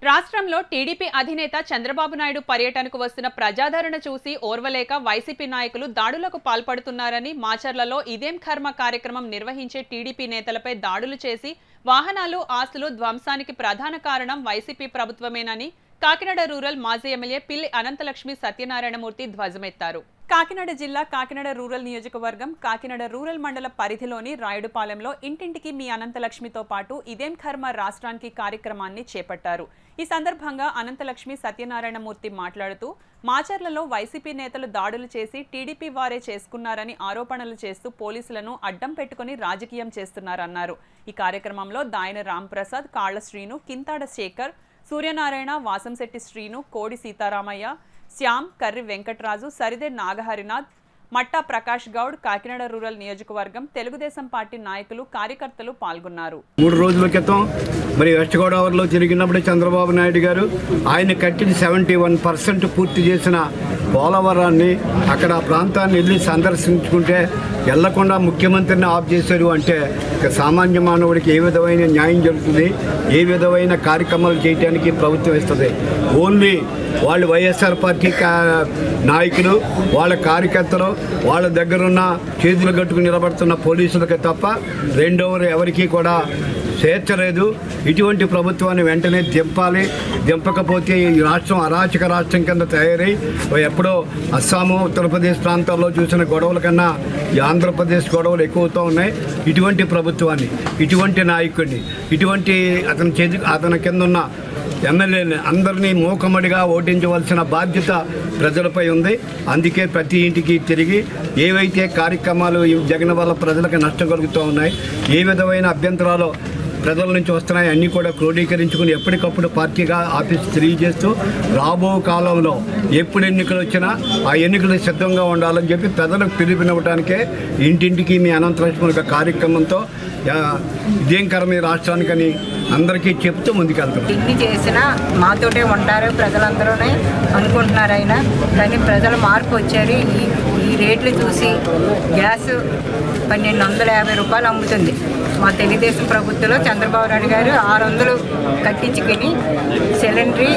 రాష్ట్రంలో టీడీపీ అధినేత చంద్రబాబు నాయుడు పర్యటనకు వస్తున్న ప్రజాదరణ చూసి ఓర్వలేక వైసీపీ నాయకులు దాడులకు పాల్పడుతున్నారని మాచర్లలో ఇదేం కర్మ కార్యక్రమం నిర్వహించే టీడీపీ నేతలపై దాడులు చేసి వాహనాలు ఆస్తులు ధ్వంసానికి ప్రధాన కారణం వైసీపీ ప్రభుత్వమేనని కాకినాడ రూరల్ మాజీ ఎమ్మెల్యే పిల్లి అనంతలక్ష్మి సత్యనారాయణమూర్తి ధ్వజమెత్తారు కాకినాడ జిల్లా కాకినాడ రూరల్ నియోజకవర్గం కాకినాడ రూరల్ మండల పరిధిలోని రాయుడుపాలెంలో ఇంటింటికి మీ అనంతలక్ష్మితో పాటు ఇదేం కర్మ రాష్ట్రానికి కార్యక్రమాన్ని చేపట్టారు ఈ సందర్భంగా అనంతలక్ష్మి సత్యనారాయణమూర్తి మాట్లాడుతూ మాచర్లలో వైసీపీ నేతలు దాడులు చేసి టీడీపీ వారే చేసుకున్నారని ఆరోపణలు చేస్తూ పోలీసులను అడ్డం పెట్టుకుని రాజకీయం చేస్తున్నారన్నారు ఈ కార్యక్రమంలో దాయన రాంప్రసాద్ కాళ్ల శ్రీను కింతాడ శేఖర్ సూర్యనారాయణ వాసంశెట్టి శ్రీను కోడి సీతారామయ్య శ్యామ్ కర్రి వెంకట్రాజు సరిదే నాగహరినాథ్ మట్టా ప్రకాష్ గౌడ్ కాకినాడ రూరల్ నియోజకవర్గం తెలుగుదేశం పార్టీ నాయకులు కార్యకర్తలు పాల్గొన్నారు మూడు రోజుల క్రితం మరి వెస్ట్ గోదావరిలో జరిగినప్పుడు చంద్రబాబు నాయుడు గారు ఆయన కట్టిన సెవెంటీ వన్ పర్సెంట్ పూర్తి చేసిన పోలవరాన్ని అక్కడ ఆ ప్రాంతాన్ని వెళ్ళి సందర్శించుకుంటే వెళ్లకుండా ముఖ్యమంత్రిని ఆఫ్ చేశారు అంటే ఇక సామాన్య మానవుడికి ఏ విధమైన న్యాయం జరుగుతుంది ఏ విధమైన కార్యక్రమాలు చేయడానికి ప్రభుత్వం ఇస్తుంది ఓన్లీ వాళ్ళు వైఎస్ఆర్ పార్టీ కా- నాయకులు వాళ్ళ కార్యకర్తలు వాళ్ళ దగ్గరున్న చేతులు కట్టుకుని నిలబడుతున్న పోలీసులకి తప్ప రెండవరు ఎవరికీ కూడా స్వేచ్ఛ లేదు ఇటువంటి ప్రభుత్వాన్ని వెంటనే దింపాలి దింపకపోతే ఈ రాష్ట్రం అరాచక రాష్ట్రం కింద తయారై ఎప్పుడో అస్సాము ఉత్తరప్రదేశ్ ప్రాంతాల్లో చూసిన గొడవల కన్నా ఈ ఆంధ్రప్రదేశ్ గొడవలు ఎక్కువతో ఉన్నాయి ఇటువంటి ప్రభుత్వాన్ని ఇటువంటి నాయకుడిని ఇటువంటి అతని చేతి అతని కింద ఉన్న ఎమ్మెల్యేని అందరినీ మూకమ్మడిగా ఓటించవలసిన బాధ్యత ప్రజలపై ఉంది అందుకే ప్రతి ఇంటికి తిరిగి ఏవైతే కార్యక్రమాలు ఈ జగన్ వల్ల ప్రజలకు నష్టం కలుగుతూ ఉన్నాయి ఏ విధమైన అభ్యంతరాలు ప్రజల నుంచి వస్తున్నాయి అన్నీ కూడా క్రోడీకరించుకుని ఎప్పటికప్పుడు పార్టీగా ఆఫీస్ తెలియజేస్తూ రాబో కాలంలో ఎప్పుడు ఎన్నికలు వచ్చినా ఆ ఎన్నికలు సిద్ధంగా ఉండాలని చెప్పి ప్రజలకు పిలుపునివ్వడానికే ఇంటింటికి మీ అనంతలక్ష్మి ఒక కార్యక్రమంతో ఆ, ఇదేం కరం ఈ రాష్ట్రానికని అందరికీ చెప్తూ ముందుకెళ్తున్నాం ఎన్ని చేసినా మాతోటే ఉంటారు ప్రజలందరూనే అనుకుంటున్నారు ఆయన కానీ ప్రజల మార్పు వచ్చారు ఈ ఈ రేట్లు చూసి గ్యాస్ పన్నెండు వందల యాభై రూపాయలు అమ్ముతుంది మా తెలుగుదేశం ప్రభుత్వంలో చంద్రబాబు నాయుడు గారు ఆరు వందలు కట్టించుకొని సిలిండరీ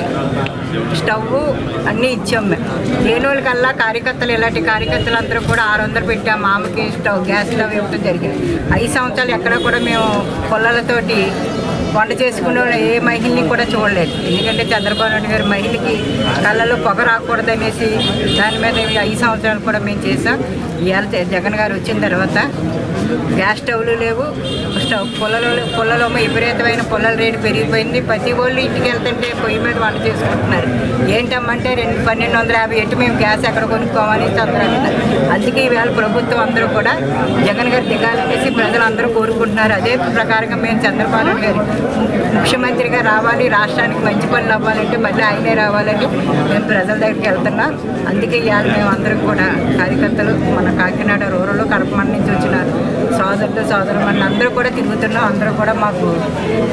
స్టవ్ అన్నీ ఇచ్చాం మేము లేని వాళ్ళకల్లా కార్యకర్తలు ఇలాంటి కార్యకర్తలు అందరూ కూడా ఆరు వందలు పెట్టాం మామకి స్టవ్ గ్యాస్ స్టవ్ ఇవ్వడం జరిగింది ఐదు సంవత్సరాలు ఎక్కడ కూడా మేము పొలాలతోటి వంట చేసుకునే వాళ్ళు ఏ మహిళని కూడా చూడలేదు ఎందుకంటే చంద్రబాబు నాయుడు గారు మహిళకి కళ్ళలో పొగ రాకూడదనేసి దాని మీద ఈ ఐదు సంవత్సరాలు కూడా మేము చేసాం ఇవాళ జ- జగన్ గారు వచ్చిన తర్వాత గ్యాస్ స్టవ్లు లేవు స్టవ్ పొలలో పొలలో విపరీతమైన పొలాల రేటు పెరిగిపోయింది ప్రతి వాళ్ళు ఇంటికి వెళ్తుంటే పొయ్యి మీద వంట చేసుకుంటున్నారు ఏంటమ్మంటే రెండు పన్నెండు వందల యాభై ఎట్టు మేము గ్యాస్ ఎక్కడ కొనుక్కోమని అందరూ అంటున్నారు అందుకే ఈవేళ ప్రభుత్వం అందరూ కూడా జగన్ గారు దిగాలనేసి ప్రజలందరూ కోరుకుంటున్నారు అదే ప్రకారంగా మేము చంద్రబాబు నాయుడు గారు ముఖ్యమంత్రిగా రావాలి రాష్ట్రానికి మంచి పనులు అవ్వాలంటే మళ్ళీ ఆయనే రావాలని మేము ప్రజల దగ్గరికి వెళ్తున్నాం అందుకే ఇవాళ మేము అందరం కూడా కార్యకర్తలు మన కాకినాడ రూరల్ కడపమండ నుంచి వచ్చిన సోదరులు సోదరులు అందరూ కూడా తిరుగుతున్నాం అందరూ కూడా మాకు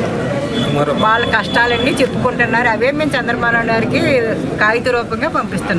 వాళ్ళ కష్టాలన్నీ చెప్పుకుంటున్నారు అవే మేము చంద్రబాబు నాయుడు గారికి కాగిత రూపంగా పంపిస్తున్నాం